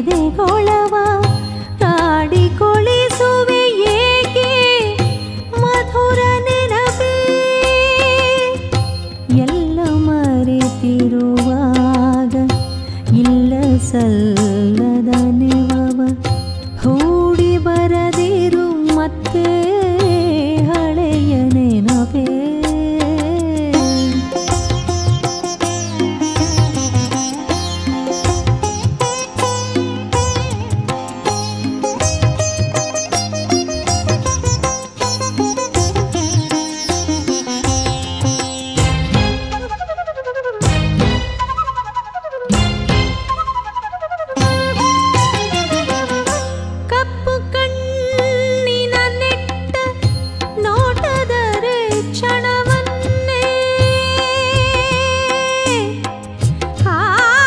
ಎದೆಗೊಳವ ಕಾಡಿಕೊಳಿಸುವೆ ಏಕೆ ಮಧುರ ನೆನಪೇ ಎಲ್ಲ ಮರೆತಿರುವಾಗ ಇಲ್ಲ ಸಲ್ಲದ ನೆವವ ಹೂಡಿ ಬರದಿರು ಮತ್ತೆ ಹಳೆಯ ನೆನಪೇ ಕಪ್ಪು ಕಣ್ಣಿನ ನೆಟ್ಟ ನೋಟದರೆ ಕ್ಷಣವನ್ನೇ ಆ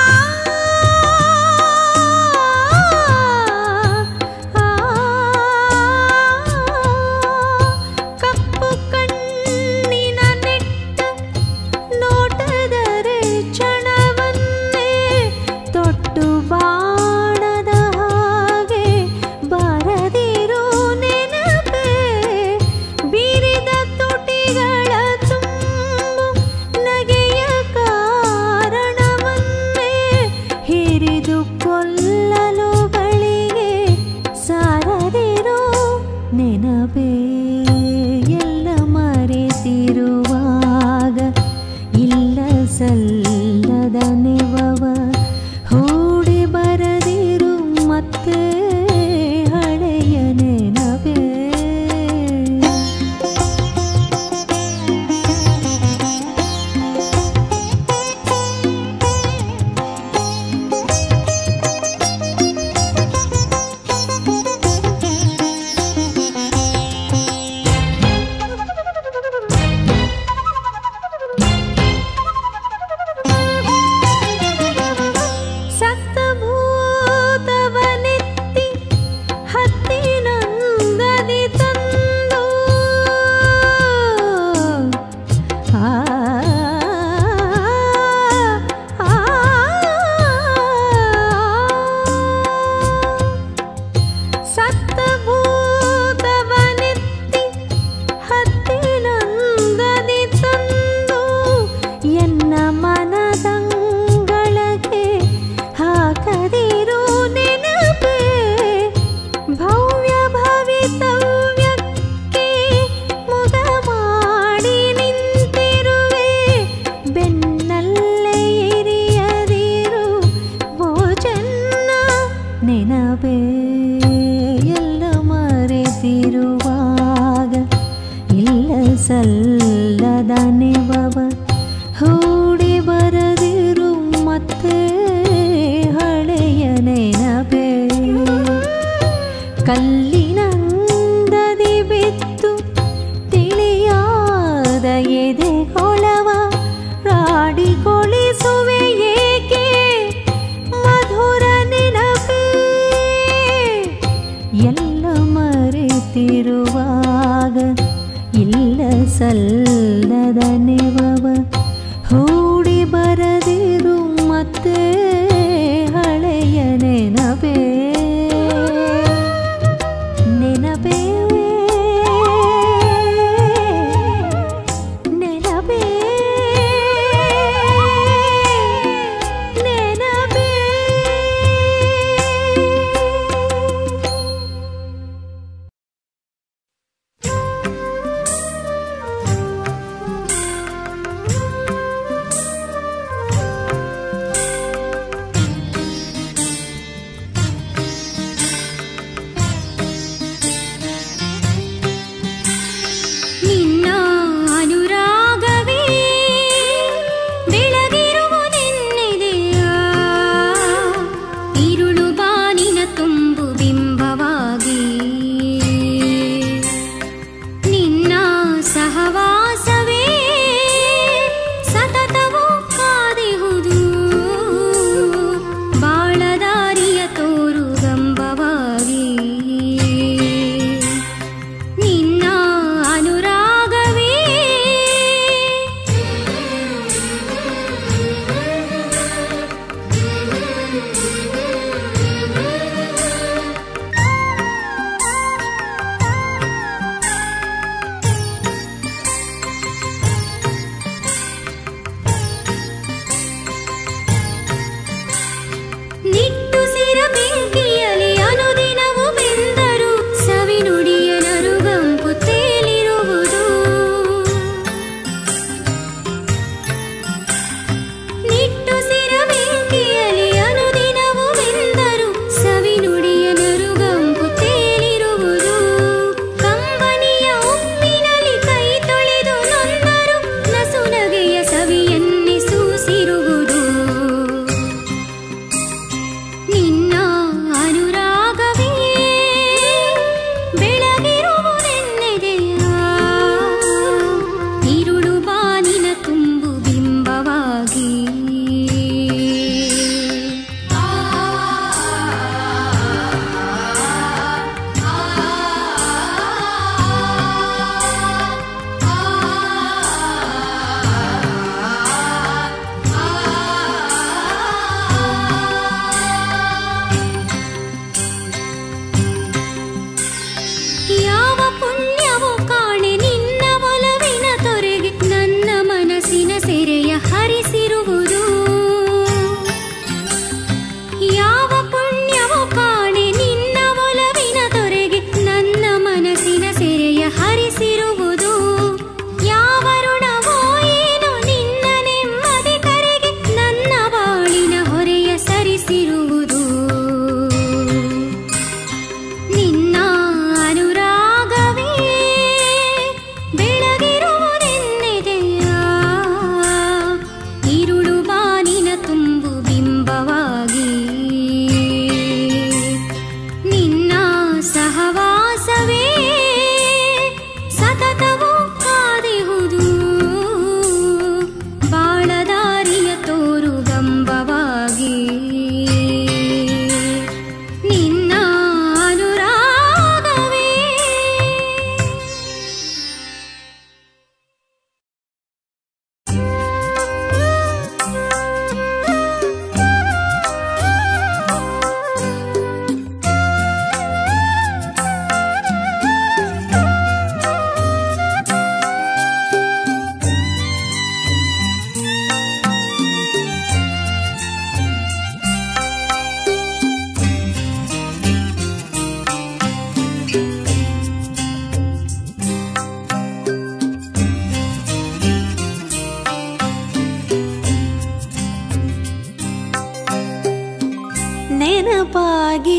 ಕಪ್ಪು ಕಣ್ಣಿನ ನೆಟ್ಟ ನೋಟದರೆ ಕ್ಷಣವನ್ನೇ ತೊಟ್ಟು ಬಾಣದ ಹಾಗೆ ಬಾರದಿರು ನೆನಪೇ ಬೀರಿದ ತುಟಿಗಳ ತುಂಬು ನಗೆಯ ಕಾರಣವನ್ನೇ ಹಿರಿದು ಕೊಲ್ಲಲು ಬಳಿಗೆ ಸಾರದಿರು ನೆನಪೇ ಎಲ್ಲ ಮರೆತಿರುವಾಗ ಇಲ್ಲ ಸಲ್ಲದ ನೆವವ ಹೂಡಿ ಬರದಿರು ಮತ್ತೆ ಹಳೆಯ ನೆನಪೇ ಸತ್ತ ಭೂತವನೆತ್ತಿ ಹತ್ತಿನಂದದಿ ತಂದು ಆ ಆ, ಸತ್ತ ಭೂತವನೆತ್ತಿ ಹತ್ತಿನಂದದಿ ತಂದು ಎನ್ನ ಮನದಂಗಳಗೆ ಹಾಕದಿರು ನೆನಪೇ ಭವ್ಯ ಭವಿತವ್ಯಕ್ಕೆ ಮುದ ಮಾಡಿ ನಿಂತಿರುವೆ ಬೆನ್ನಲ್ಲೇ ಇರಿಯದಿರು ಓ ಚೆನ್ನ ನೆನಪೇ ಎಲ್ಲ ಮರೆತಿರುವಾಗ ಇಲ್ಲ ಸಲ್ಲದ ನೆವವ ಹೂಡಿ ಬರದಿರು ಮತ್ತೆ ಹಳೆಯ ನೆನಪೇ ಕಲ್ಲಿನಂದದಿ ಬಿತ್ತು ತಿಳಿಯಾದ ಎದೆಗೊಳವ ರಾಡಿಗೊಳಿಸುವೆ ಏಕೆ ಮಧುರ ನೆನಪೇ ಎಲ್ಲ ಮರೆತಿರುವಾಗ ಇಲ್ಲ ಸಲ್ಲದ ನೆವವ ಹೂಡಿ ಬರದಿರು ಮತ್ತೆ ಹಳೆಯ ನೆನಪೇ ನೆನಪೇ ನೆನಪೇ ನೆನಪೇ ಆ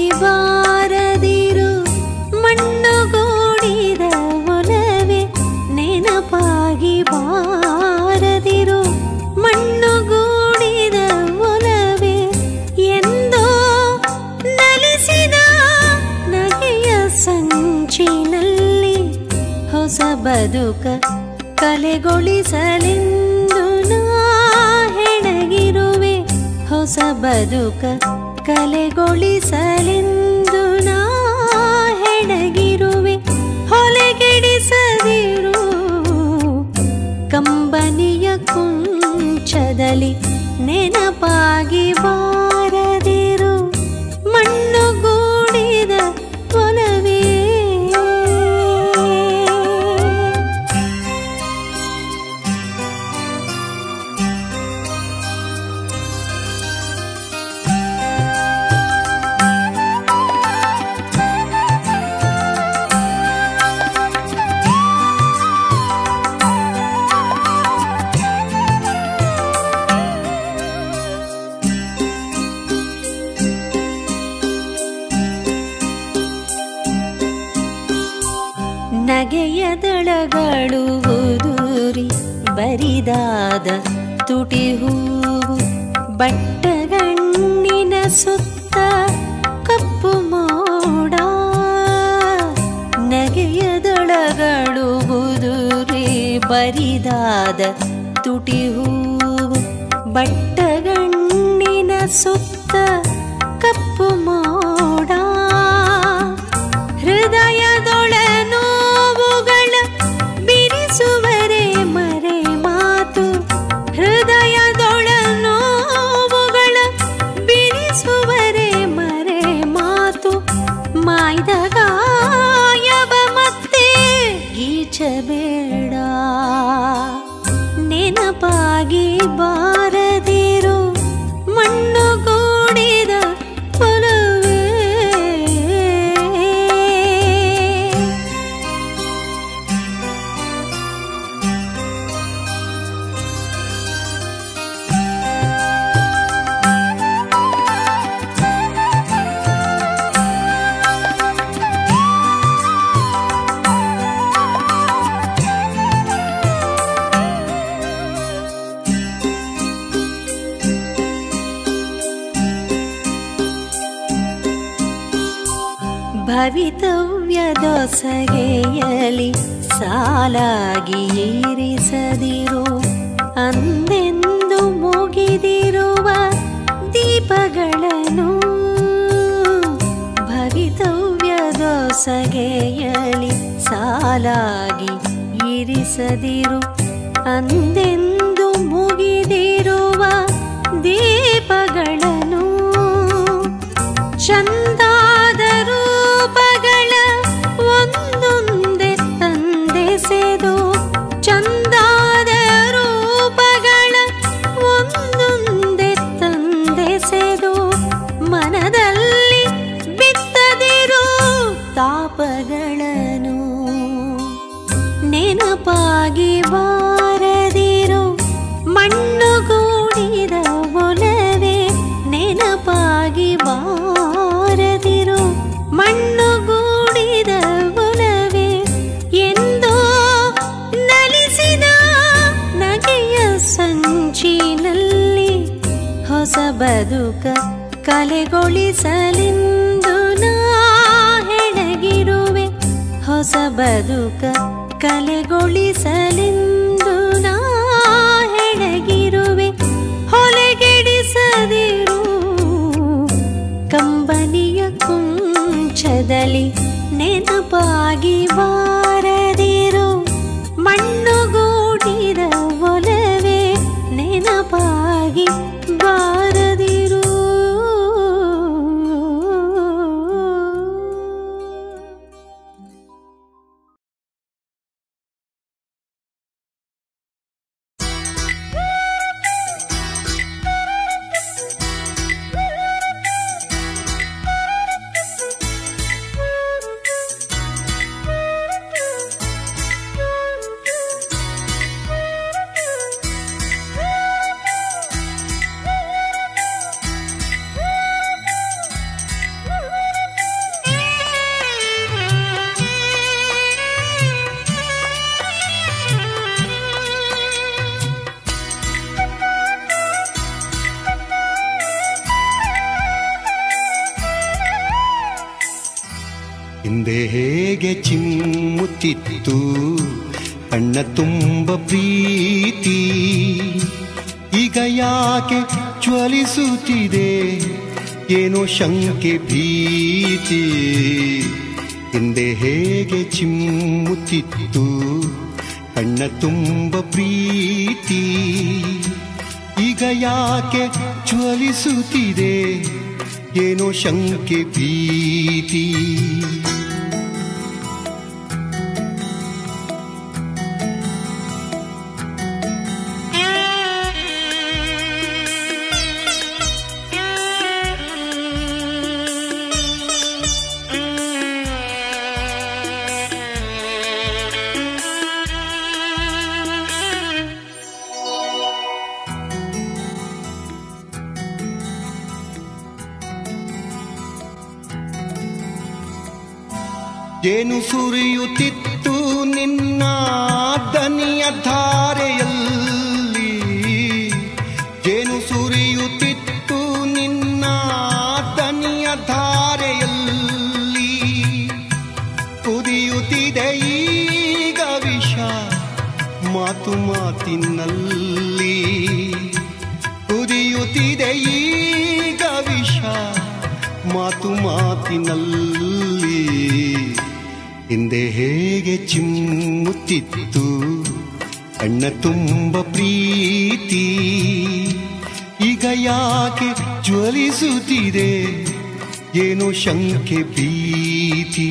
ಬಾರದಿರು ಮಣ್ಣುಗೂಡಿದ ಒಲವೇ ನೆನಪಾಗಿ ಬಾರದಿರು ಮಣ್ಣುಗೂಡಿದ ಒಲವೇ ಎಂದೋ ನಲಿಸಿದ ನಗೆಯ ಸಂಚಿನಲ್ಲಿ ಹೊಸ ಬದುಕ ಕಲೆಗೊಳಿಸಲೆಂದು ನಾ ಹೆಣಗಿರುವೆ ಹೊಸ ಬದುಕ ಕಲೆಗೊಳಿಸಲೆಂದು ನಾ ಹೆಣಗಿರುವೆ ಹೊಲೆಗೆಡಿಸದಿರು ಕಂಬನಿಯ ಕುಂಚದಲ್ಲಿ ನೆನಪಾಗಿ ಬಾರದಿರು ಮಣ್ಣುಗೂಡಿದ ಒಲವೇ ನಗೆಯ ದಳಗಳು ಉದುರಿ ಬರಿದಾದ ತುಟಿ ಹೂವು ಬಟ್ಟಗಣ್ಣಿನ ಸುತ್ತ ಕಪ್ಪು ಮೋಡ ನಗೆಯ ದಳಗಳು ಉದುರಿ ಬರಿದಾದ ತುಟಿ ಹೂವು ಬಟ್ಟಗಣ್ಣಿನ ಸುತ್ತ ಕಪ್ಪು ಮೋಡ ಹೃದಯದೊಳ ನೋವುಗಳ ಬಿರಿಸುವರೆ ಮರೆ ಮಾತು ಹೃದಯದೊಳ ನೋವುಗಳ ಬಿರಿಸುವರೆ ಮರೆ ಮಾತು ಮಾಯ್ದ ಗಾಯವ ಮತ್ತೆ ಗೀಚಬೇಡ ನೆನಪಾಗಿ ಬಾರದಿರು ಮಣ್ಣುಗೂಡಿದ ಒಲವೇ ಭವಿತವ್ಯದೊಸಗೆಯಲಿ ಸಾಲಾಗಿ ಇರಿಸದಿರು ಅಂದೆಂದು ಮುಗಿದಿರುವ ದೀಪಗಳನ್ನು ಭವಿತವ್ಯದೊಸಗೆಯಲಿ ಸಾಲಾಗಿ ಇರಿಸದಿರು ಅಂದೆಂದು ಮುಗಿದಿರುವ ದೀಪಗಳನ್ನು ಚಂದಾದ ರೂಪಗಳ ಒಂದೊಂದೆ ತಂದೆಸೆದು ಚಂದಾದ ರೂಪಗಳ ಒಂದೊಂದೆ ತಂದೆಸೆದು ಮನದಲ್ಲಿ ಬಿತ್ತದಿರು ತಾಪಗಳನ್ನು ನೆನಪಾಗಿ ಬಾರದಿರು ಮಣ್ಣುಗೂಡಿದ ಒಲವೇ ನೆನಪಾಗಿ ಬಾರದಿರು ಮಣ್ಣುಗೂಡಿದ ಒಲವೇ ಎಂದೋ ನಲಿಸಿದ ನಗೆಯ ಸಂಚಿನಲ್ಲಿ ಹೊಸ ಬದುಕ ಕಲೆಗೊಳಿಸಲೆಂದು ನಾ ಹೆಣಗಿರುವೆ ಹೊಸ ಬದುಕ ಕಲೆಗೊಳಿಸಲೆಂದು ನಾ ಹೆಣಗಿರುವೆ ಹೊಲೆಗೆಡಿಸದಿರು ಕಂಬನಿಯ ಕುಂಚದಲ್ಲಿ ನೆನಪಾಗಿ ಬಾರದಿರು ಮಣ್ಣುಗೂಡಿದ ಒಲವೇ ನೆನಪಾಗಿ ಬಾರದಿರು ಹಿಂದೆ ಹೇಗೆ ಚಿಮ್ಮುತ್ತಿತ್ತು ಕಣ್ಣ ತುಂಬ ಪ್ರೀತಿ ಈಗ ಯಾಕೆ ಜ್ವಲಿಸುತ್ತಿದೆ ಏನೋ ಶಂಕೆ ಭೀತಿ ಹಿಂದೆ ಹೇಗೆ ಚಿಮ್ಮುತ್ತಿತ್ತು ಕಣ್ಣ ತುಂಬ ಪ್ರೀತಿ ಈಗ ಯಾಕೆ ಜ್ವಲಿಸುತ್ತಿದೆ ಏನೋ ಶಂಕೆ ಭೀತಿ ಜೇನು ಸುರಿಯುತ್ತಿತ್ತು ನಿನ್ನ ದನಿಯ ಧಾರೆಯಲ್ಲಿ ಜೇನು ಸುರಿಯುತ್ತಿತ್ತು ನಿನ್ನ ದನಿಯ ಧಾರೆಯಲ್ಲಿ ಕುದಿಯುತ್ತಿದೆ ಈಗ ವಿಷ ಮಾತು ಮಾತಿನಲ್ಲಿ ಕುದಿಯುತ್ತಿದೆ ಈಗ ವಿಷ ಮಾತು ಮಾತಿನಲ್ಲಿ ಹಿಂದೆ ಹೇಗೆ ಚಿಮ್ಮುತ್ತಿತ್ತು ಅಣ್ಣ ತುಂಬ ಪ್ರೀತಿ ಈಗ ಯಾಕೆ ಜ್ವಲಿಸುತ್ತಿದೆ ಏನೋ ಶಂಕೆ ಭೀತಿ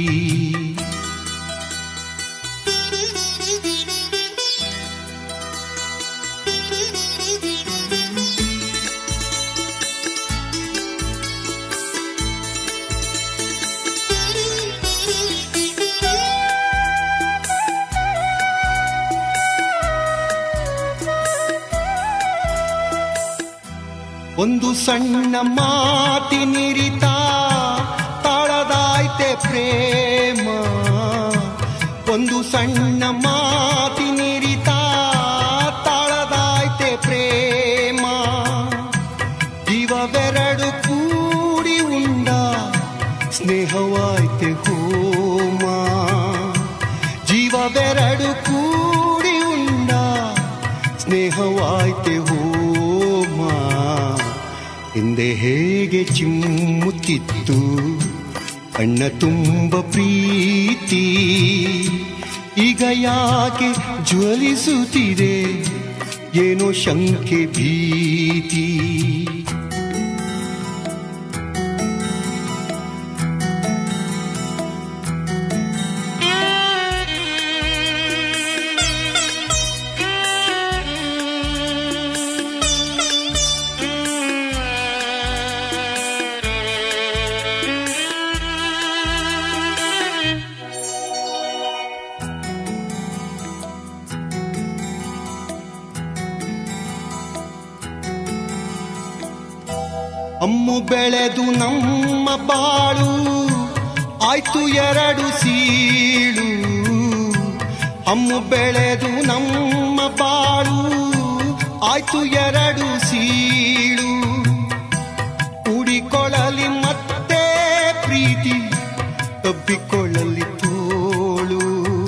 ಒಂದು ಸಣ್ಣ ಮಾತಿನಿರಿತ ತಾಳದಾಯ್ತೆ ಪ್ರೇಮ ಒಂದು ಸಣ್ಣ ಮಾತಿನಿರಿತ ತಾಳದಾಯ್ತೆ ಪ್ರೇಮ ಜೀವವೆರಡು ಕೂಡಿ ಉಂಡ ಸ್ನೇಹವಾಯ್ತೆ ಹೋಮ ಜೀವವೆರಡು ಕೂಡಿ ಉಂಡ ಸ್ನೇಹವಾಯ್ತೆ ಹೋಮ ಹಿಂದೆ ಹೇಗೆ ಚಿಮ್ಮುತ್ತಿತ್ತು ಅಣ್ಣ ತುಂಬ ಪ್ರೀತಿ ಈಗ ಯಾಕೆ ಜ್ವಲಿಸುತ್ತಿದೆ ಏನೋ ಶಂಕೆ ಭೀತಿ ಅಮ್ಮು ಬೆಳೆದು ನಮ್ಮ ಬಾಳು ಆಯ್ತು ಎರಡು ಸೀಳು ಅಮ್ಮು ಬೆಳೆದು ನಮ್ಮ ಬಾಳು ಆಯ್ತು ಎರಡು ಸೀಳು ಕೂಡಿಕೊಳ್ಳಲಿ ಮತ್ತೆ ಪ್ರೀತಿ ತಬ್ಬಿಕೊಳ್ಳಲಿ ತೋಳು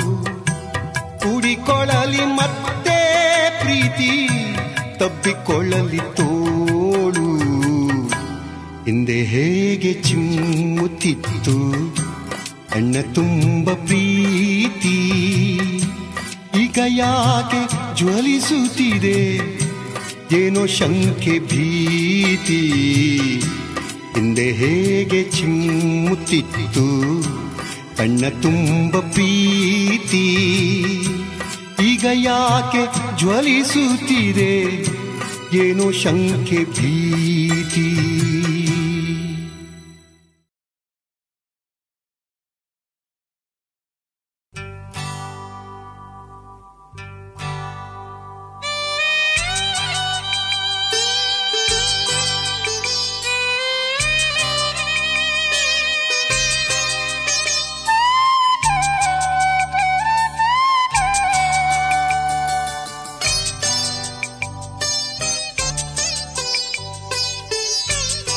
ಕೂಡಿಕೊಳ್ಳಲಿ ಮತ್ತೆ ಪ್ರೀತಿ ತಬ್ಬಿಕೊಳ್ಳಲಿ ತೋಳು ಹಿಂದೆ ಹೇಗೆ ಚಿಮ್ಮುತ್ತಿತ್ತು ಅಣ್ಣ ತುಂಬ ಪ್ರೀತಿ ಈಗ ಯಾಕೆ ಜ್ವಲಿಸುತ್ತಿದೆ ಏನೋ ಶಂಕೆ ಭೀತಿ ಹಿಂದೆ ಹೇಗೆ ಚಿಮ್ಮುತ್ತಿತ್ತು ಕಣ್ಣ ತುಂಬ ಪ್ರೀತಿ ಈಗ ಯಾಕೆ ಜ್ವಲಿಸುತ್ತಿದೆ ಏನೋ ಶಂಕೆ ಭೀತಿ Thank you.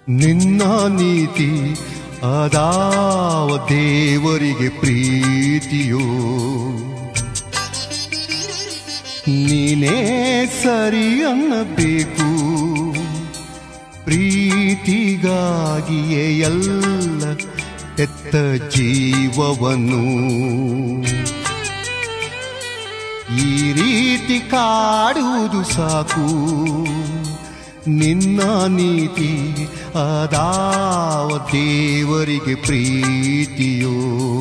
ನಿನ್ನ ನೀತಿ ಅದಾವ ದೇವರಿಗೆ ಪ್ರೀತಿಯೋ ನೀನೇ ಸರಿ ಅನ್ನಬೇಕು ಪ್ರೀತಿಗಾಗಿಯೇ ಎಲ್ಲ ಎತ್ತ ಜೀವವನ್ನು ಈ ರೀತಿ ಕಾಡುವುದು ಸಾಕು ನಿನ್ನ ನೀತಿ ಅದಾವ ದೇವರಿಗೆ ಪ್ರೀತಿಯೋ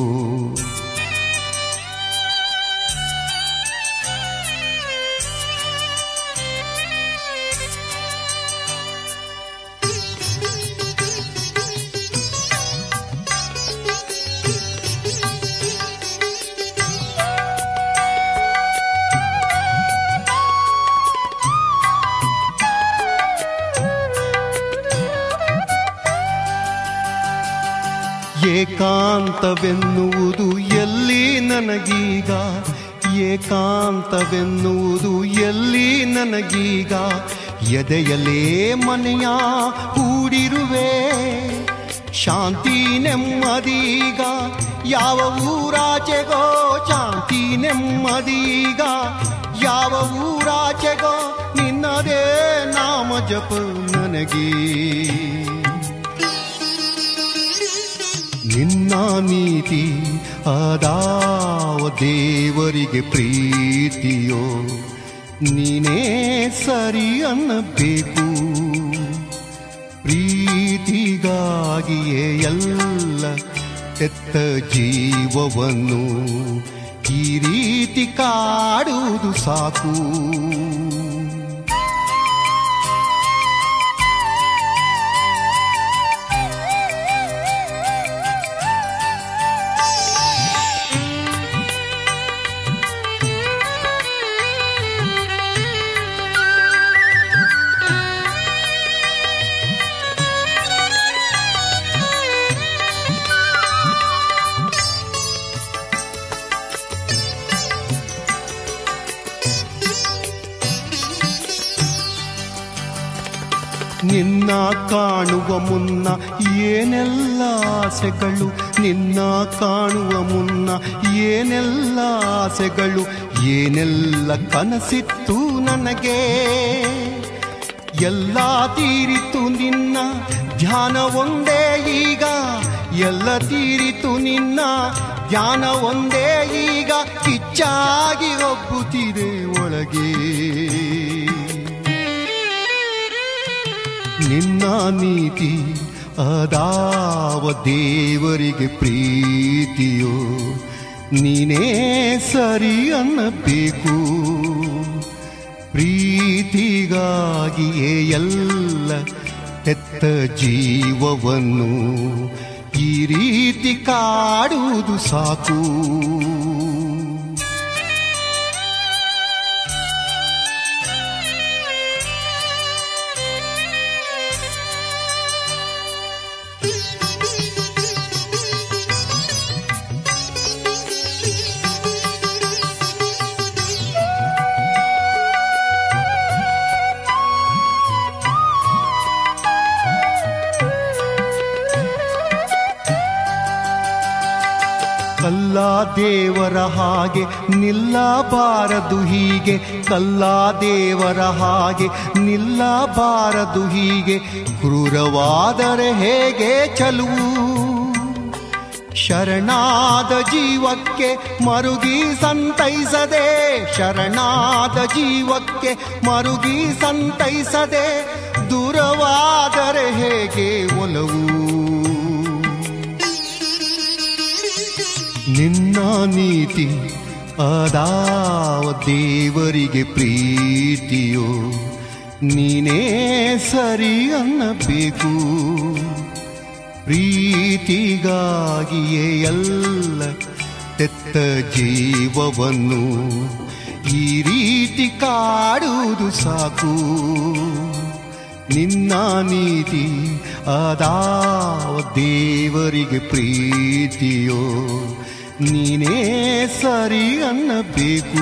ಏಕಾಂತವೆನ್ನುವುದು ಎಲ್ಲಿ ನನಗೀಗ ಏಕಾಂತವೆನ್ನುವುದು ಎಲ್ಲಿ ನನಗೀಗ ಎದೆಯಲೇ ಮನೆಯ ಹೂಡಿರುವೆ ಶಾಂತಿ ನೆಮ್ಮದೀಗ ಯಾವ ಊರಾಚೆಗೋ ಶಾಂತಿ ನೆಮ್ಮದೀಗ ಯಾವ ಊರಾಚೆಗೋ ನಿನ್ನದೇ ನಾಮ ಜಪ ನನಗೆ ನಿನ್ನ ನೀತಿ ಅದಾವ ದೇವರಿಗೆ ಪ್ರೀತಿಯೋ ನೀನೇ ಸರಿ ಅನ್ನಬೇಕು ಪ್ರೀತಿಗಾಗಿಯೇ ಎಲ್ಲ ಎತ್ತ ಜೀವವನ್ನು ಈ ರೀತಿ ಕಾಡುವುದು ಸಾಕು ನಿನ್ನ ಕಾಣುವ ಮುನ್ನ ಏನೆಲ್ಲ ಆಸೆಗಳು ನಿನ್ನ ಕಾಣುವ ಮುನ್ನ ಏನೆಲ್ಲ ಆಸೆಗಳು ಏನೆಲ್ಲ ಕನಸಿತ್ತು ನನಗೆ ಎಲ್ಲ ತೀರಿತು ನಿನ್ನ ಧ್ಯಾನ ಒಂದೇ ಈಗ ಎಲ್ಲ ತೀರಿತು ನಿನ್ನ ಧ್ಯಾನ ಒಂದೇ ಈಗ ಕಿಚ್ಚಾಗಿ ಒಬ್ಬುತ್ತಿದೆ ಒಳಗೆ ನಿನ್ನ ನೀತಿ ಅದಾವ ದೇವರಿಗೆ ಪ್ರೀತಿಯೋ ನೀನೇ ಸರಿ ಅನ್ನಬೇಕು ಪ್ರೀತಿಗಾಗಿಯೇ ಎಲ್ಲ ಎತ್ತ ಜೀವವನ್ನು ಈ ರೀತಿ ಕಾಡುವುದು ಸಾಕು ಕಲ್ಲ ದೇವರ ಹಾಗೆ ನಿಲ್ಲಬಾರದು ಹೀಗೆ ಕಲ್ಲ ದೇವರ ಹಾಗೆ ನಿಲ್ಲಬಾರದು ಹೀಗೆ ಕ್ರೂರವಾದರೆ ಹೇಗೆ ಚಲುವು ಶರಣಾದ ಜೀವಕ್ಕೆ ಮರುಗಿ ಸಂತೈಸದೆ ಶರಣಾದ ಜೀವಕ್ಕೆ ಮರುಗಿ ಸಂತೈಸದೆ ದೂರವಾದರೆ ಹೇಗೆ ಒಲವು ನಿನ್ನ ನೀತಿ ಅದಾವ ದೇವರಿಗೆ ಪ್ರೀತಿಯೋ ನೀನೇ ಸರಿ ಅನ್ನಬೇಕು ಪ್ರೀತಿಗಾಗಿಯೇ ಎಲ್ಲ ತೆತ್ತ ಜೀವವನ್ನು ಈ ರೀತಿ ಕಾಡುವುದು ಸಾಕು ನಿನ್ನ ನೀತಿ ಅದಾವ ದೇವರಿಗೆ ಪ್ರೀತಿಯೋ ನೀನೇ ಸರಿ ಅನ್ನಬೇಕು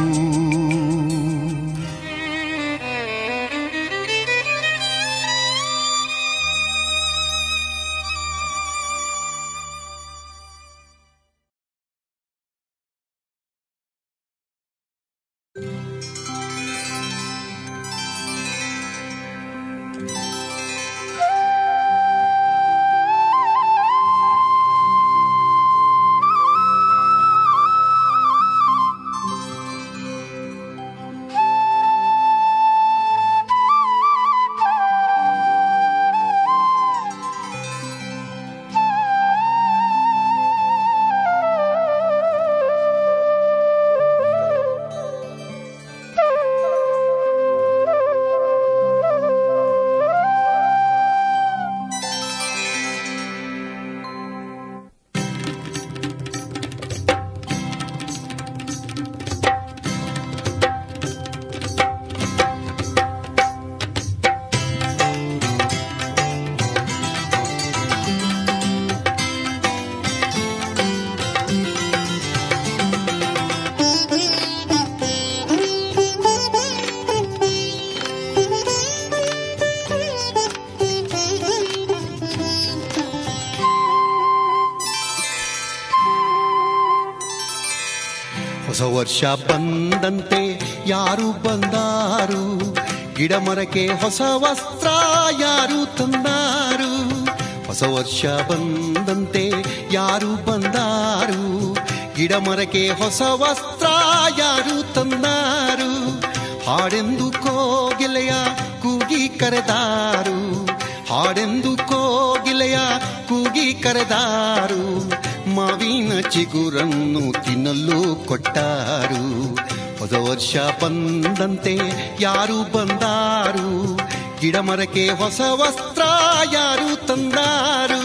ಹೊಸ ವರ್ಷ ಬಂದಂತೆ ಯಾರು ಬಂದಾರು ಗಿಡ ಮರಕ್ಕೆ ಹೊಸ ವಸ್ತ್ರ ಯಾರು ತಂದಾರು ಹೊಸ ವರ್ಷ ಬಂದಂತೆ ಯಾರು ಬಂದಾರು ಗಿಡ ಮರಕ್ಕೆ ಹೊಸ ವಸ್ತ್ರ ಯಾರು ತಂದಾರು ಹಾಡೆಂದು ಕೋಗಿಲೆಯ ಕೂಗಿ ಕರೆದಾರು ಹಾಡೆಂದು ಕೋಗಿಲೆಯ ಕೂಗಿ ಕರೆದಾರು ಮಾವಿನ ಚಿಗುರನ್ನು ತಿನ್ನಲು ಕೊಟ್ಟಾರು ಹೊಸ ವರ್ಷ ಬಂದಂತೆ ಯಾರು ಬಂದಾರು ಗಿಡ ಮರಕ್ಕೆ ಹೊಸ ವಸ್ತ್ರ ಯಾರು ತಂದಾರು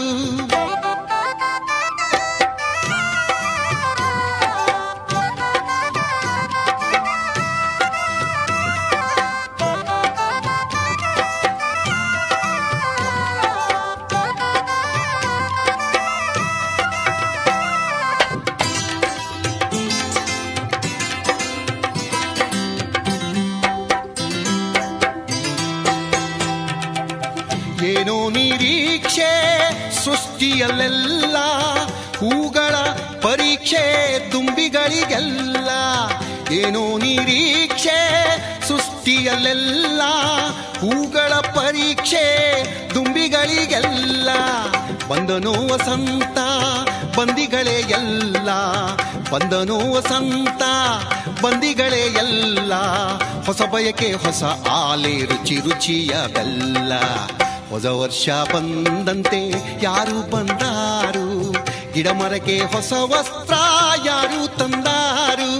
ಏನೋ ನಿರೀಕ್ಷೆ ಸೃಷ್ಟಿಯಲ್ಲೆಲ್ಲ ಹೂಗಳ ಪರೀಕ್ಷೆ ತುಂಬಿಗಳಿಗೆಲ್ಲ ಏನೋ ನಿರೀಕ್ಷೆ ಸೃಷ್ಟಿಯಲ್ಲೆಲ್ಲ ಹೂಗಳ ಪರೀಕ್ಷೆ ದುಂಬಿಗಳಿಗೆಲ್ಲ ಬಂದನೋ ವಸಂತ ಬಂದಿಗಳೇ ಎಲ್ಲ ಬಂದನೋ ವಸಂತ ಬಂದಿಗಳೇ ಎಲ್ಲ ಹೊಸ ಬಯಕೆ ಹೊಸ ಆಲೆ ರುಚಿ ರುಚಿಯ ಬೆಲ್ಲ ಹೊಸ ವರ್ಷ ಬಂದಂತೆ ಯಾರು ಬಂದಾರು ಗಿಡ ಮರಕ್ಕೆ ಹೊಸ ವಸ್ತ್ರ ಯಾರು ತಂದಾರು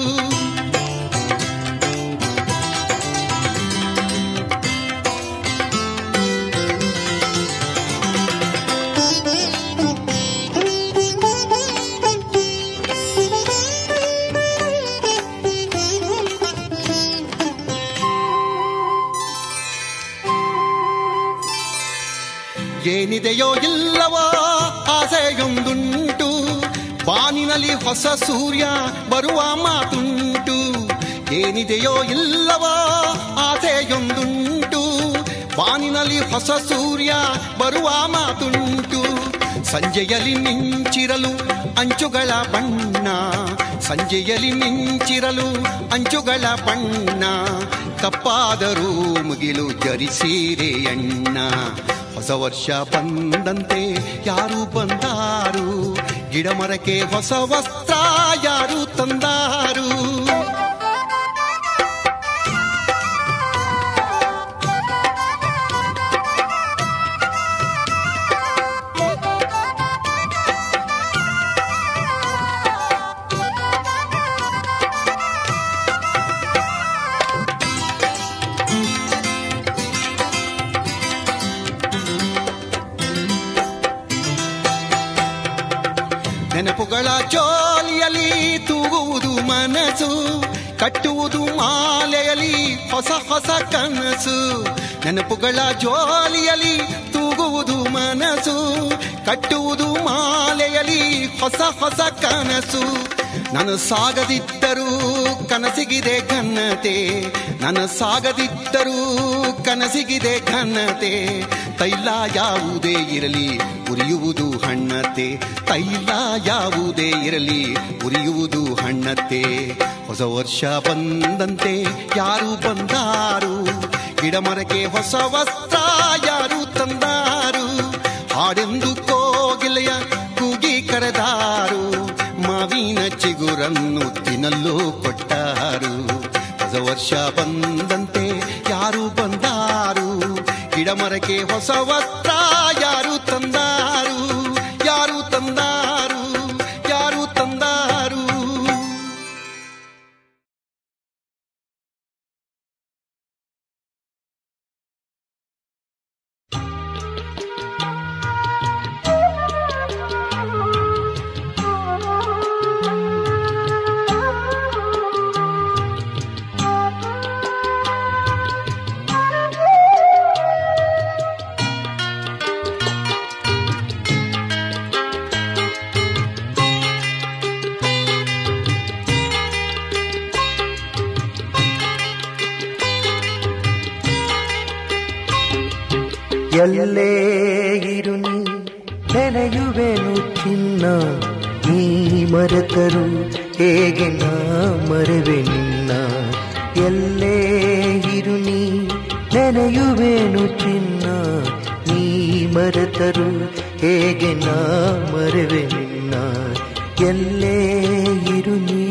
ಏನಿದೆಯೋ ಇಲ್ಲವೋ ಆಸೆಯೊಂದುಂಟು ಬಾನಿನಲ್ಲಿ ಹೊಸ ಸೂರ್ಯ ಬರುವ ಮಾತುಂಟು ಏನಿದೆಯೋ ಇಲ್ಲವೋ ಆಸೆಯೊಂದುಂಟು ಬಾನಿನಲ್ಲಿ ಹೊಸ ಸೂರ್ಯ ಬರುವ ಮಾತುಂಟು ಸಂಜೆಯಲ್ಲಿ ಮಿಂಚಿರಲು ಅಂಚುಗಳ ಬಣ್ಣ ಸಂಜೆಯಲ್ಲಿ ಮಿಂಚಿರಲು ಅಂಚುಗಳ ಬಣ್ಣ ತಪ್ಪಾದರೂ ಮುಗಿಲು ಜರಿಸೀರೆ ಅಣ್ಣ ಹೊಸ ವರ್ಷ ಬಂದಂತೆ ಯಾರು ಬಂದಾರು ಗಿಡ ಮರಕ್ಕೆ ಹೊಸ ವಸ್ತ್ರ ಯಾರು ತಂದಾರು ನೆನಪುಗಳ ಜೋಲಿಯಲ್ಲಿ ತೂಗುವುದು ಮನಸ್ಸು ಕಟ್ಟುವುದು ಮಾಲೆಯಲ್ಲಿ ಹೊಸ ಹೊಸ ಕನಸು ನೆನಪುಗಳ ಜೋಲಿಯಲ್ಲಿ ತೂಗುವುದು ಮನಸ್ಸು ಕಟ್ಟುವುದು ಮಾಲೆಯಲ್ಲಿ ಹೊಸ ಹೊಸ ಕನಸು ನಾನು ಸಾಗದಿದ್ದರೂ ಕನಸಿಗಿದೆ ಘನತೆ ನಾನು ಸಾಗದಿದ್ದರೂ ಕನಸಿಗಿದೆ ಘನತೆ ತೈಲ ಯಾವುದೇ ಇರಲಿ ಉರಿಯುವುದು ಹಣ್ಣತೆ ತೈಲ ಯಾವುದೇ ಇರಲಿ ಉರಿಯುವುದು ಹಣ್ಣತೆ ಹೊಸ ವರ್ಷ ಬಂದಂತೆ ಯಾರು ಬಂದಾರು ಗಿಡ ಮರಕ್ಕೆ ಹೊಸ ವಸ್ತ್ರ ಯಾರು ತಂದಾರು ಹಾಡೆಂದು ಕೋಗಿಲೆಯ ಕೂಗಿ ಕರೆದಾರು ಮಾವಿನ ಚಿಗುರನ್ನು ತಿನ್ನಲು ಕೊಟ್ಟಾರು ಹೊಸ ವರ್ಷ ಬಂದಂತೆ ಯಾರು ಬಂದಾರು ಗಿಡ ಮರಕ್ಕೆ ಹೊಸ ವಸ್ತ್ರ ಯಾರು ತಂದಾರು ಯಾರು ತಂದಾರು ಯಾರು ತಂದಾರು ಎಲ್ಲೇ ಇರು ನೀ ನೆನೆಯುವೆನು ಚಿನ್ನ ನೀ ಮರೆತರು ಹೇಗೆ ನಾ ಮರೆವೆ ನಿನ್ನ ಎಲ್ಲೇ ಇರು ನೀ ನೆನೆಯುವೇನು ಚಿನ್ನ ನೀ ಮರೆತರು ಹೇಗೆ ನಾ ಮರೆವೆ ನಿನ್ನ ಎಲ್ಲೇ ಇರು ನೀ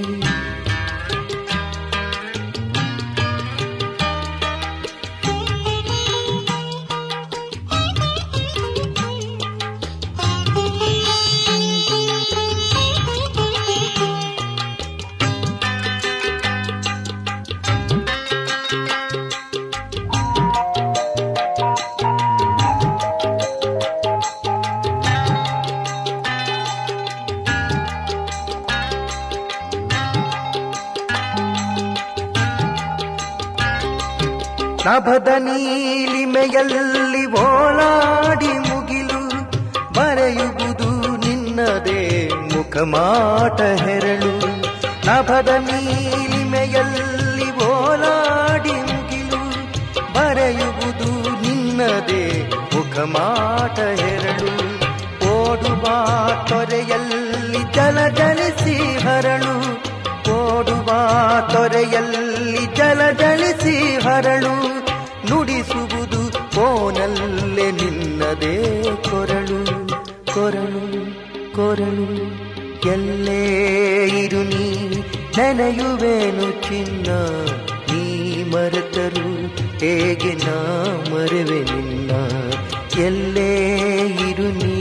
ನಭದ ನೀಲಿಮೆಯಲ್ಲಿ ಓಲಾಡಿ ಮುಗಿಲು ಬರೆಯುವುದು ನಿನ್ನದೇ ಮುಖಮಾಟ ಹೆರಳು ನಭದ ನೀಲಿಮೆಯಲ್ಲಿ ಓಲಾಡಿ ಮುಗಿಲು ಬರೆಯುವುದು ನಿನ್ನದೇ ಮುಖಮಾಟ ಹೆರಳು ಓಡುವ ತೊರೆಯಲ್ಲಿ ಜಲ ಜಲಿಸಿ ಹರಳು ಓಡುವ ತೊರೆಯಲ್ಲಿ ಜಲ ಜಲಿಸಿ ಹರಳು ನುಡಿಸುವುದು ಕೋನಲ್ಲೇ ನಿನ್ನದೇ ಕೊರಳು ಕೊರಳು ಕೊರಳು ಎಲ್ಲೇ ಇರು ನೀ ನೆನೆಯುವೇನು ಚಿನ್ನ ನೀ ಮರೆತರು ಹೇಗೆ ನಾ ಮರೆವೆ ನಿನ್ನ ಎಲ್ಲೇ ಇರು ನೀ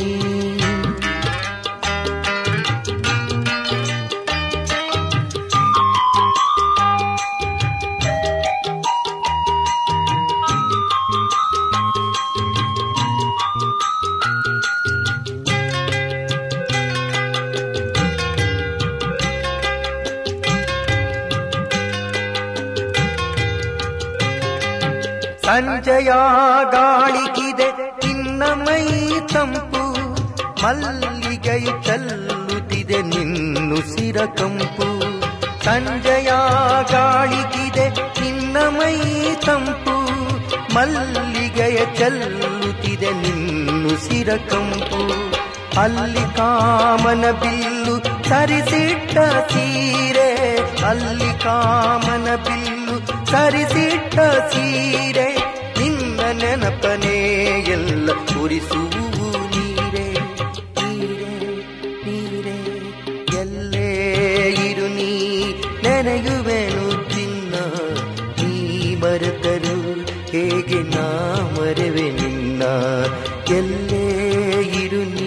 ಸಂಜಯ ಗಾಳಿಗಿದೆ ನಿನ್ನ ಮೈ ತಂಪು ಮಲ್ಲಿಗೆಯು ಚೆಲ್ಲುತ್ತಿದೆ ನಿನ್ನುಸಿರ ಕಂಪು ಸಂಜಯ ಗಾಳಿಗಿದೆ ನಿನ್ನ ಮೈ ತಂಪು ಮಲ್ಲಿಗೆಯ ಚೆಲ್ಲುತ್ತಿದೆ ನಿನ್ನುಸಿರ ಕಂಪು ಅಲ್ಲಿ ಕಾಮನ ಬಿಲ್ಲು ಸರಿಸಿಟ್ಟ ಸೀರೆ ಅಲ್ಲಿ ಕಾಮನ ಬಿಲ್ಲು ಸರಿಸಿಟ್ಟ ಸೀರೆ ನಿನ್ನ ನೆನಪನೇ ಎಲ್ಲ ಉರಿಸುವು ನೀರೇ ನೀರೇ ನೀರೇ ಎಲ್ಲೇ ಇರು ನೀ ನೆನೆಯುವೆನು ಚಿನ್ನ ನೀ ಮರೆತರು ಹೇಗೆ ನಾ ಮರೆವೆ ನಿನ್ನ ಎಲ್ಲೇ ಇರು ನೀ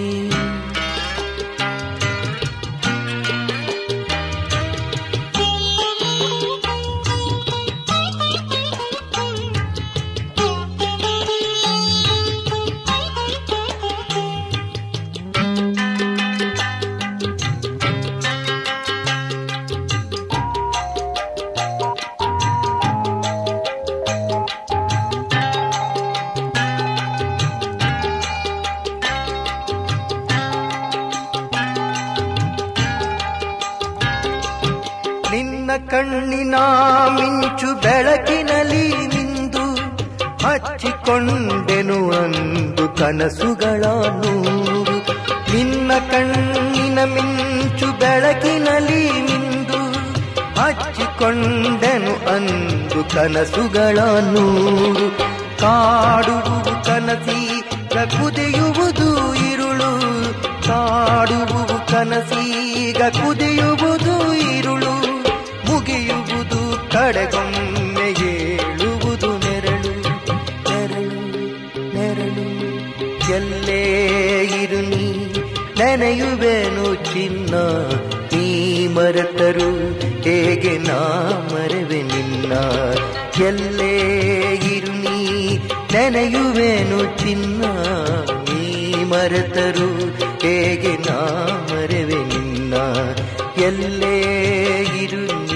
ನಿನ್ನ ಕಣ್ಣಿನ ಮಿಂಚು ಬೆಳಕಿನಲ್ಲಿ ನಿಂದು ಹಚ್ಚಿಕೊಂಡೆನು ಅಂದು ಕನಸುಗಳ ನೂರು ನಿನ್ನ ಕಣ್ಣಿನ ಮಿಂಚು ಬೆಳಕಿನಲ್ಲಿ ನಿಂದು ಹಚ್ಚಿಕೊಂಡೆನು ಅಂದು ಕನಸುಗಳ ನೂರು ಕಾಡುವುದು ಕನಸೀಗ ಕುದಿಯುವುದು ಇರುಳು ಕಾಡುವುದು ಕನಸೀಗ ಕುದಿಯುವುದು ಇರುಳು ಮುಗಿಯುವುದು ಕಡೆಗೊಮ್ಮೆ ಏಳುವುದು ನೆರಳು ನೆರಳು ನೆರಳು ಎಲ್ಲೇ ಇರು ನೀ ನೆನೆಯುವೆನು ಚಿನ್ನ ನೀ ಮರೆತರು ಹೇಗೆ ನಾ ಮರೆವೆ ನಿನ್ನ ಎಲ್ಲೇ ಇರು ನೀ ನೆನೆಯುವೆನು ಚಿನ್ನ ನೀ ಮರೆತರು ಹೇಗೆ ನಾ ಮರೆವೆ ನಿನ್ನ ಎಲ್ಲೇ ಇರು ನೀ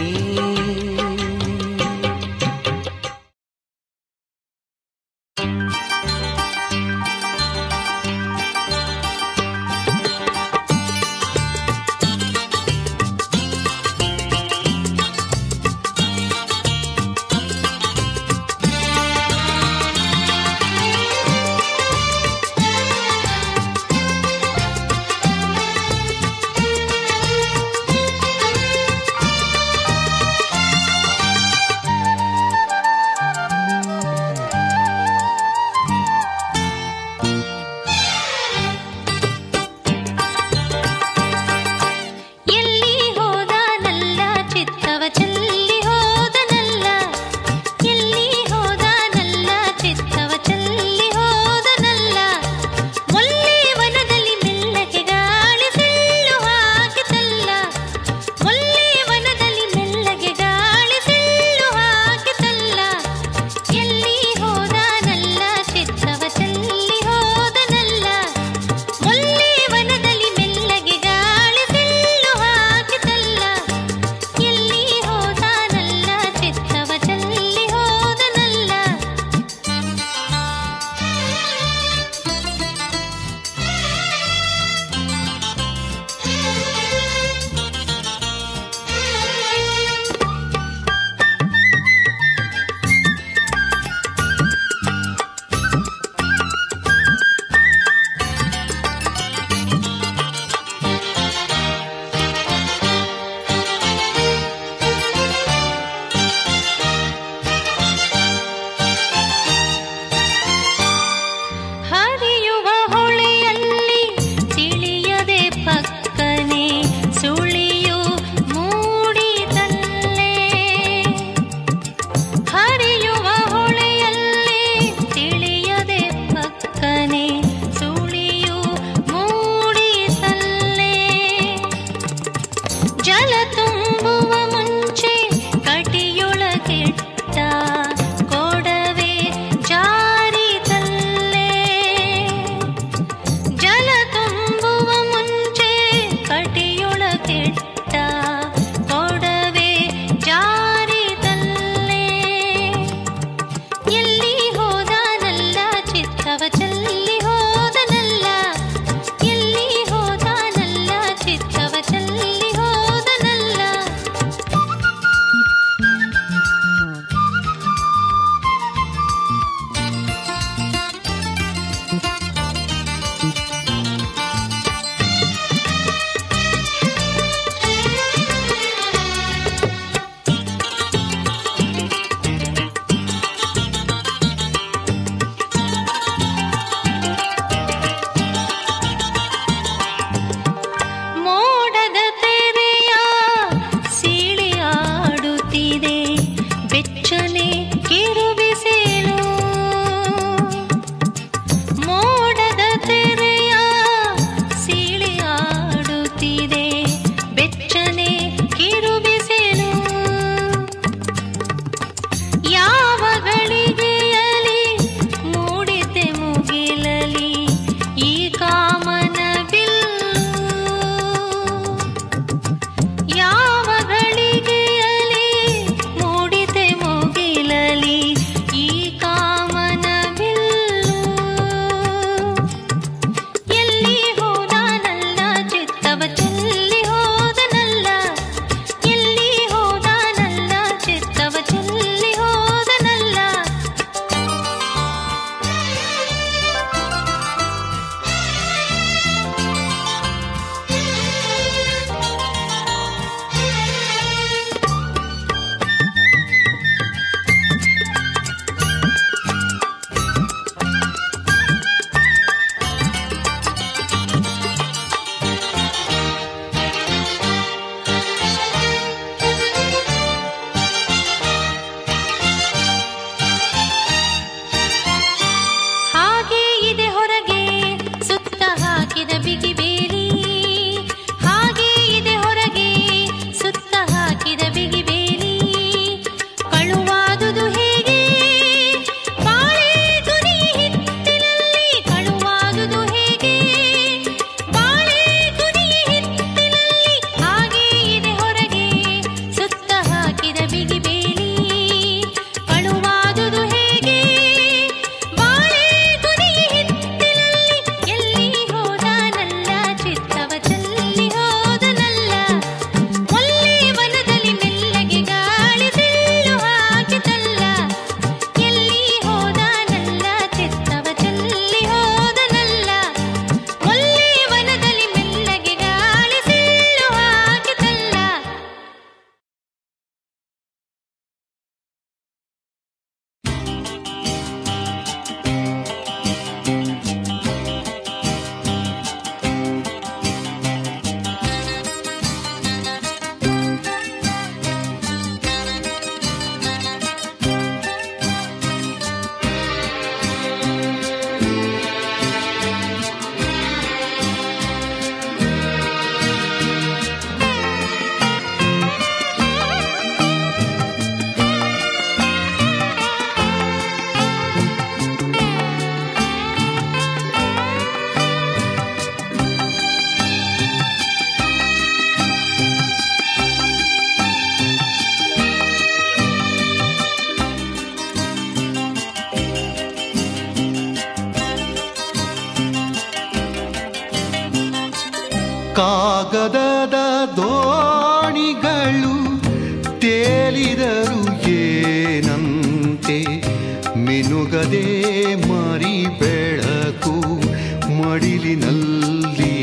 ಕಾಗದದ ದೋಣಿಗಳು ತೇಲಿದರು ಏನಂತೆ ಮಿನುಗದೆ ಮರಿ ಬೆಳಕು ಮಡಿಲಿನಲ್ಲಿ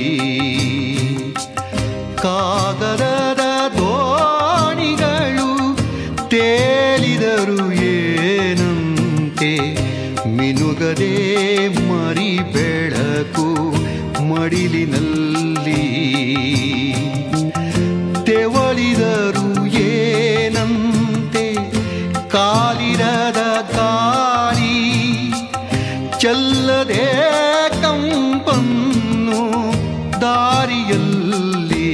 ಕಾಗದದ ದೋಣಿಗಳು ತೇಲಿದರು ಏನಂತೆ ಮಿನುಗದೆ ಮರಿ ಬೆಳಕು ಮಡಿಲಿನಲ್ಲಿ ತೆವಳಿದರು ಏನಂತೆ ಕಾಲಿರದ ಗಾಳಿ ಚೆಲ್ಲದೆ ಕಂಪನ್ನು ದಾರಿಯಲ್ಲಿ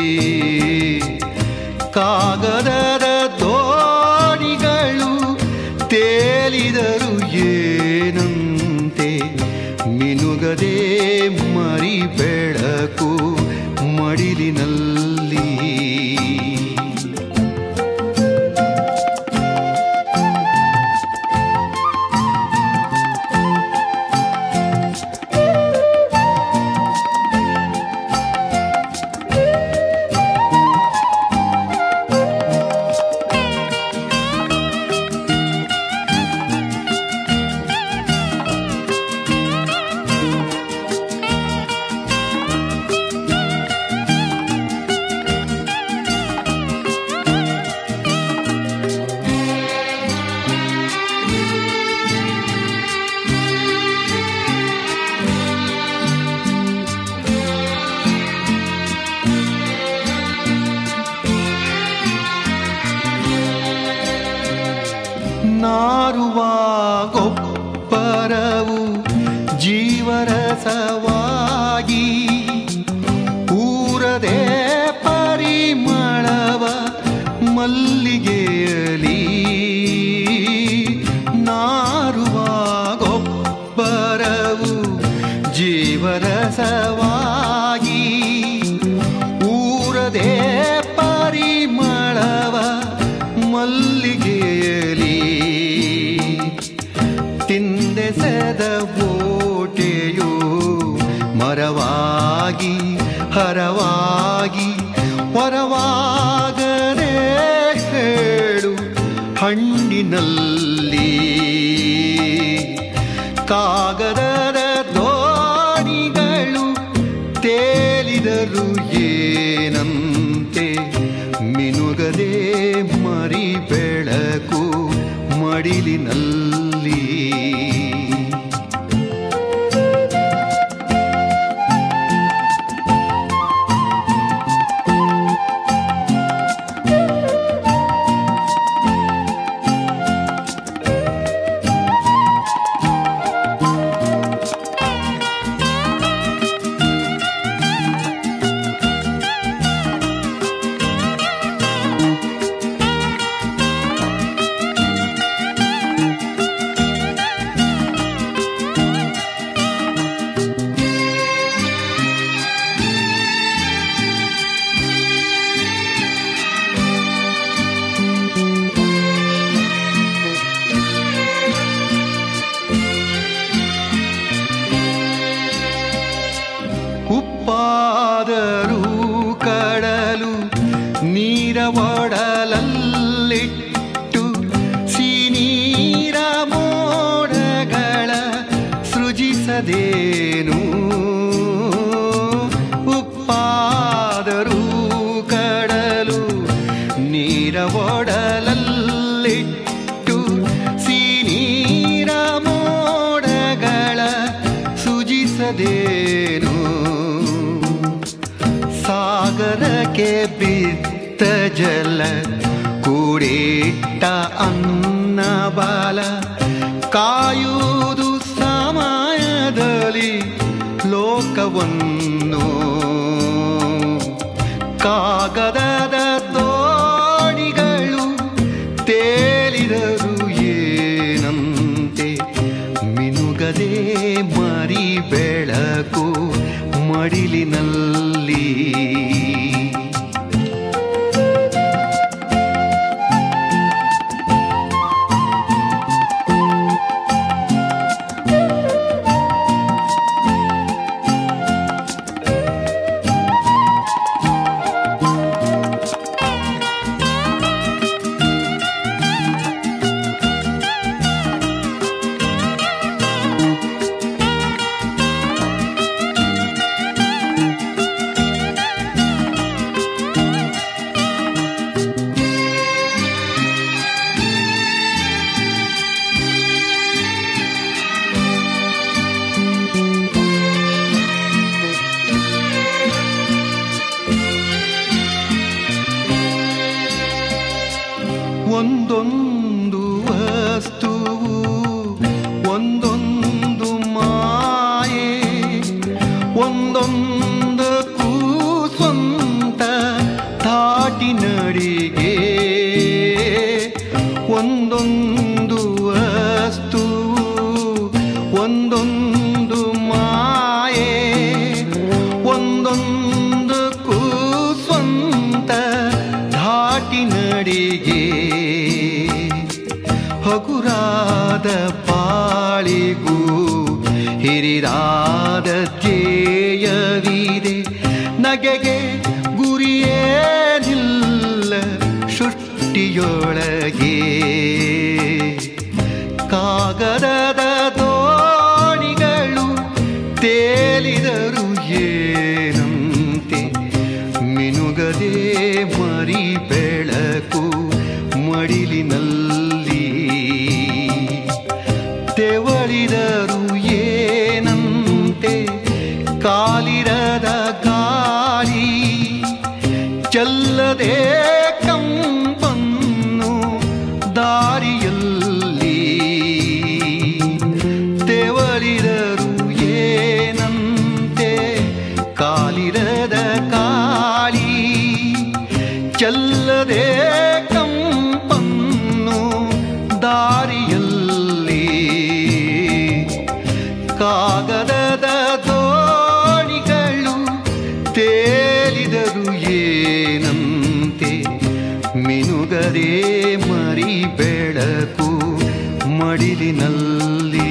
ಕಾಗದದ ದೋಣಿಗಳು ತೇಲಿದರು ಏನಂತೆ ಮಿನುಗದೆ ಮರಿ ಬೆಳಕು ಮಡಿಲಿನಲ್ಲಿ ನಾರುವ ಗೊಬ್ಬರವು ಜೀವರಸವಾಗಿ ಊರದೆ ಪರಿಮಳವ ಮಲ್ಲಿಗೆಯಲಿ ನಾರುವ ಗೊಬ್ಬರವು ಜೀವರಸವಾಗಿ ಊರದೆ ಪರಿಮಳವ ಮಲ್ಲಿಗೆಯಲಿ ತಿಂದೆಸೆದ ಓಟೆಯು ಮರವಾಗಿ ಹರವಾಗಿ ಹೊರವಾಗದೆ ಹೇಳು ಹಣ್ಣಿನಲ್ಲಿ ಕಾಗದದ ದೋಣಿಗಳು ತೇಲಿದರು ಏನಂತೆ ಮಿನುಗದೆ ಮರಿ ಬೆಳಕು ಮಡಿಲಿನಲ್ಲಿ ಉಪ್ಪಾದರೂ ಕಡಲು ನೀರ ಒಡಲಲ್ಲಿಟ್ಟು ಸಿನೀರ ಮೋಡಗಳ ಸೃಜಿಸದೇನು ಉಪ್ಪಾದರೂ ಕಡಲು ನೀರ ಒಡಲಲ್ಲಿಟ್ಟು ಸಿನೀರ ಮೋಡಗಳ ಸೃಜಿಸದೇನು ಸಾಗರಕ್ಕೆ ಬಿದ್ದ ಜಲ ಕೂಡಿಟ್ಟ ಅನ್ನ ಬಾಲ ಕಾಯುವುದು ಸಮಯದಲ್ಲಿ ಲೋಕವನ್ನು ಕಾಗದದ ದೋಣಿಗಳು ತೇಲಿದರು ಏನಂತೆ ಮಿನುಗದೆ ಮರಿ ಬೆಳಕು ಮಡಿಲಿನಲ್ಲಿ ಒಂದೊಂದು ವಸ್ತುವು ಒಂದೊಂದು ಮಾಯೆ ಒಂದೊಂದಕ್ಕೂ ಸ್ವಂತ ತಾಟಿ ನಡಿಗೆ ಒಂದೊಂದು ವಸ್ತುವು ಒಂದೊಂದು ಮಾಯೆ ಒಂದೊಂದಕ್ಕೂ ಸ್ವಂತ ಧಾಟಿ ನಡಿಗೆ ಹಗುರಾದ ಪಾಳಿಗೂ ಹಿರಿದಾದ ಧ್ಯೇಯವಿದೆ ನಗೆಗೆ ಗುರಿಯೇನಿಲ್ಲ ಸೃಷ್ಟಿಯೊಳಗೆ ಕಾಗದದ ದೋಣಿಗಳು ತೇಲಿದರು ಏನಂತೆ ಮಿನುಗದೆ ಮರಿ ಬೆಳಕು ಮಡಿಲಿನಲ್ಲಿ ತೆವಳಿದರು ಏನಂತೆ ಕಾಲಿರದ ಗಾಳಿ ಚೆಲ್ಲದೆ ಕಂಪನ್ನು ದಾರಿಯಲ್ಲಿ ತೆವಳಿದರು ಏನಂತೆ ಕಾಲಿರದ ಕಾಳಿ ಚೆಲ್ಲದೆ ಕಂಪನ್ನು ದಾರಿಯಲ್ಲಿ ಕಾಗದದ ದೋಣಿಗಳು ತೇಲಿದರು ಏನಂತೆ ಮಿನುಗದೆ ಮರಿ ಬೆಳಕು ಮಡಿಲಿನಲ್ಲಿ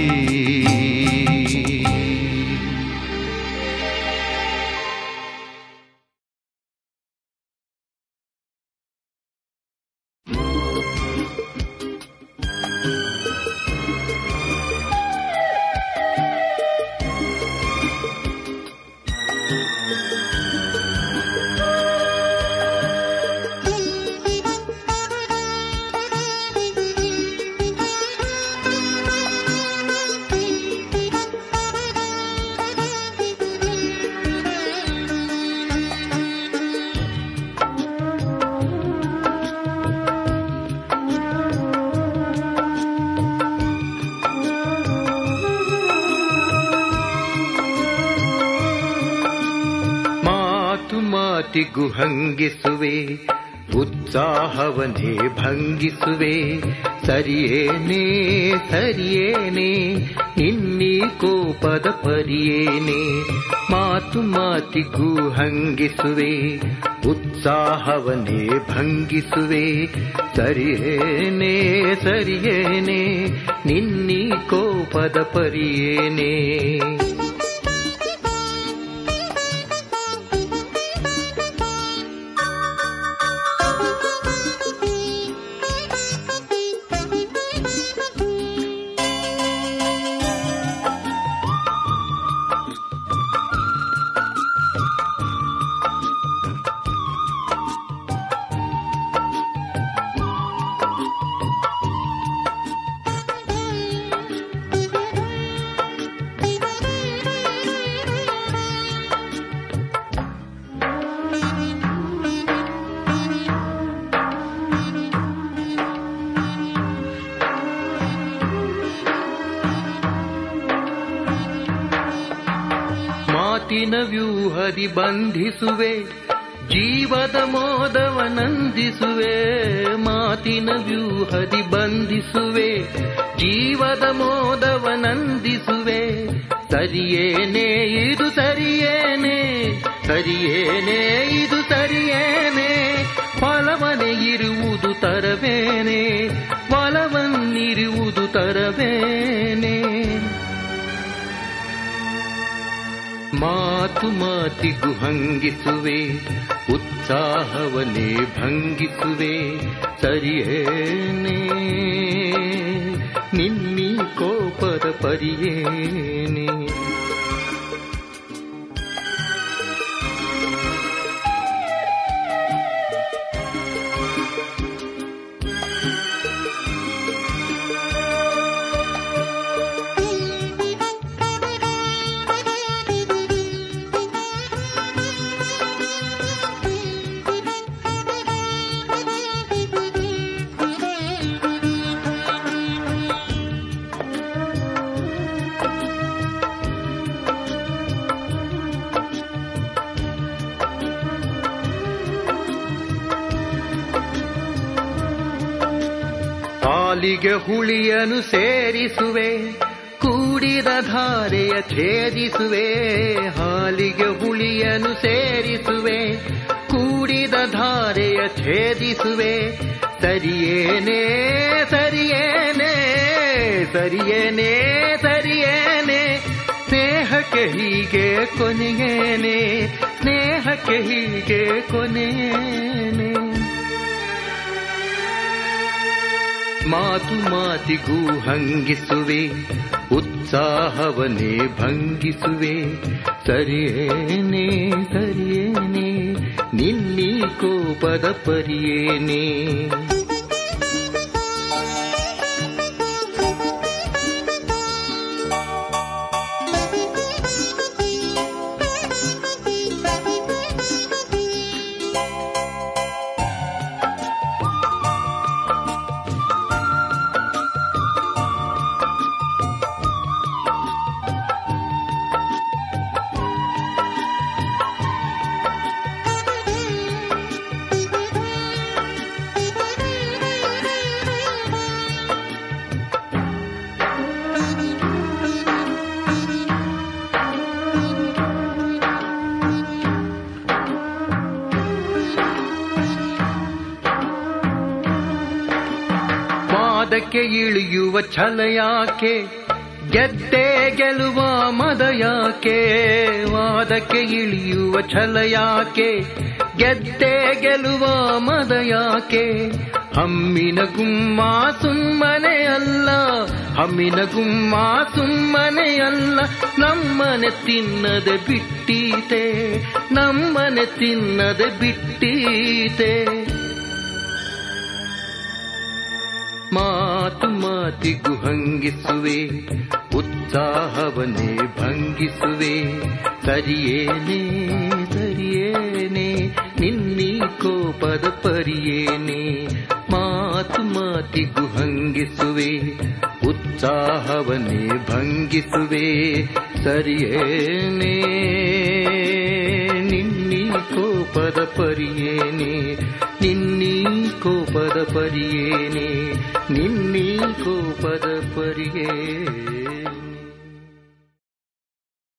ಮಾತು ಮಾತಿಗೂ ಹಂಗಿಸುವೆ ಉತ್ಸಾಹವನ್ನೇ ಭಂಗಿಸುವೆ ಸರಿಯೇನೇ ಸರಿಯೇನೆ ನಿನ್ನೀ ಕೋಪದ ಪರಿಯೇನೆ ಮಾತು ಮಾತಿಗೂ ಹಂಗಿಸುವೆ ಉತ್ಸಾಹವನ್ನೇ ಭಂಗಿಸುವೆ ಸರಿಯೇನೆ ಸರಿಯೇನೆ ನಿನ್ನೀ ಕೋಪದ ಪರಿಯೇನೆ ಮಾತಿನ ವ್ಯೂಹದಿ ಬಂಧಿಸುವೆ ಜೀವದ ಮೋದವನಂದಿಸುವೆ ಮಾತಿನ ವ್ಯೂಹದಿ ಬಂಧಿಸುವೆ ಜೀವದ ಮೋದವನಂದಿಸುವೆ ಸರಿಯೇನೆ ಇದು ಸರಿಯೇನೆ ಸರಿಯೇನೆ ಇದು ಸರಿಯೇನೆ ಫಲವನೆ ಇರುವುದು ತರಬೇನೆ ಫಲವನ್ನಿರುವುದು ತರಬೇನೆ ಮಾತು ಮಾತಿಗೂ ಹಂಗಿಸುವೆ ಉತ್ಸಾಹವನ್ನೇ ಭಂಗಿಸುವೆ ಸರಿಯೇನೆ ನಿನ್ನೀ ಕೋಪದ ಪರಿಯೇನೆ ಹಾಲಿಗೆ ಹುಳಿಯನು ಸೇರಿಸುವೆ ಕೂಡಿದ ಧಾರೆಯ ಛೇದಿಸುವೆ ಹಾಲಿಗೆ ಹುಳಿಯನು ಸೇರಿಸುವೆ ಕೂಡಿದ ಧಾರೆಯ ಛೇದಿಸುವೆ ಸರಿಯೇನೇ ಸರಿಯೇನೇ ಸರಿಯೇನೇ ಸರಿಯೇನೇ ಸ್ನೇಹಕ್ಕೆ ಹೀಗೆ ಕೊನೆಯೇನೆ ಸ್ನೇಹಕ್ಕೆ ಹೀಗೆ ಕೊನೆಯೇನೆ ಮಾತು ಮಾತಿಗೂ ಹಂಗಿಸುವೆ ಉತ್ಸಾಹವನ್ನೇ ಭಂಗಿಸುವೆ ಸರಿಯೇನೆ ಸರಿಯೇನೆ ನಿನ್ನೀ ಕೋಪದ ಪರಿಯೇನೆ ವಾದಕ್ಕೆ ಇಳಿಯುವ ಛಲ ಯಾಕೆ ಗೆದ್ದೆ ಗೆಲುವ ಮದ ಯಾಕೆ ವಾದಕ್ಕೆ ಇಳಿಯುವ ಛಲ ಯಾಕೆ ಗೆದ್ದೆ ಗೆಲುವ ಮದ ಯಾಕೆ ಹಮ್ಮಿನ ಗುಮ್ಮ ಸುಮ್ಮನೆ ಅಲ್ಲ ಹಮ್ಮಿನ ಗುಮ್ಮ ಸುಮ್ಮನೆ ಅಲ್ಲ ನಮ್ಮನೆ ತಿನ್ನದೆ ಬಿಟ್ಟೀತೆ ನಮ್ಮನೆ ತಿನ್ನದೆ ಬಿಟ್ಟೀತೆ ಮಾತು ಮಾತಿಗೂ ಹಂಗಿಸುವೆ ಉತ್ಸಾಹವನ್ನೇ ಭಂಗಿಸುವೆ ಸರಿಯೇನೆ ಸರಿಯೇನೆ ನಿನ್ನೀ ಕೋಪದ ಪರಿಯೇನೆ ಮಾತು ಮಾತಿಗೂ ಹಂಗಿಸುವೆ ಉತ್ಸಾಹವನ್ನೇ ಭಂಗಿಸುವೆ ಸರಿಯೇನೆ ನಿನ್ನೀ ಕೋಪದ ಪರಿಯೇನೆ ನಿನ್ನೀ ಕೋಪದ ಪರಿಯೇನೆ ನಿನ್ನೀ ಕೋಪದ ಪರಿಯೇನೆ